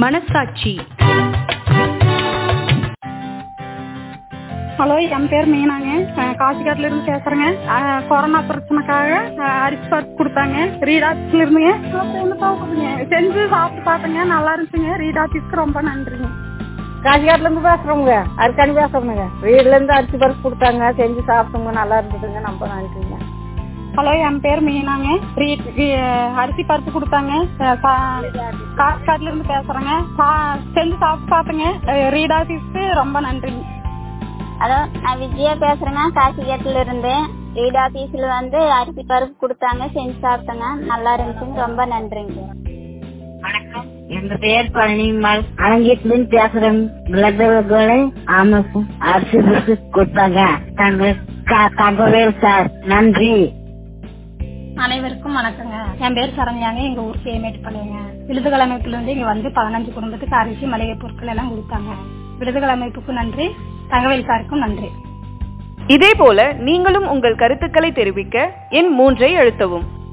மனசாட்சி ஹலோ என் பேர் மீனாங்க அஹ் காசிக்காட்டுல இருந்து பேசுறேங்க அஹ் கொரோனா பிரச்சனைக்காக அஹ் அரிசி பருப்பு கொடுத்தாங்க ரீட் ஆஃபீஸ்ல இருந்துங்க அப்புறம் என்ன சாப்பிடுங்க செஞ்சு சாப்பிட்டு பார்த்தேங்க நல்லா இருந்துச்சுங்க ரீட் ஆஃபீஸ்க்கு ரொம்ப நன்றிங்க காசிகாட்டுல இருந்து பேசுறோங்க அரிசாணி பேசுறோங்க வீட்ல இருந்து அரிசி பருப்பு கொடுத்தாங்க செஞ்சு சாப்பிட்டோங்க நல்லா இருந்ததுங்க ரொம்ப நன்றிங்க ஹலோ என் பேர் மீனாங்க ரீட் ரீ- அரிசி பருப்பு கொடுத்தாங்க அஹ் சா- காசிக்காட்டுல இருந்து பேசுறேங்க சா- செஞ்சு சாப்பிட்டு பார்த்தேங்க அஹ் ரீட் ஆஃபீஸ்க்கு ரொம்ப நன்றிங்க ஹலோ நான் விஜயா பேசுறேங்க காசிகேட்ல இருந்து ரீட் ஆபீஸ்ல வந்து அரிசி பருப்பு கொடுத்தாங்க செஞ்சு சாப்பிட்டேங்க நல்லா இருந்துச்சுங்க ரொம்ப நன்றிங்க வணக்கம் என் பெயர் பழனிமால் அரங்கேட்டிலிருந்து பேசுறேன் பிளட் ஆமாம் அரிசி பருப்பு கொடுத்தாங்க தங்க தகவல் சார் நன்றி அனைவருக்கும் வணக்கங்க என் பேர் சரண்யாங்க எங்க ஊர் சேமேட் பண்ணுங்க விருதுகள் அமைப்புல இருந்து இங்க வந்து பதினஞ்சு குடும்பத்துக்கு அரிசி மளிகை பொருட்கள் எல்லாம் கொடுத்தாங்க விருதுகள் அமைப்புக்கு நன்றி தகவல் சாருக்கும் நன்றி இதேபோல நீங்களும் உங்கள் கருத்துக்களை தெரிவிக்க எண் மூன்றை அழுத்தவும்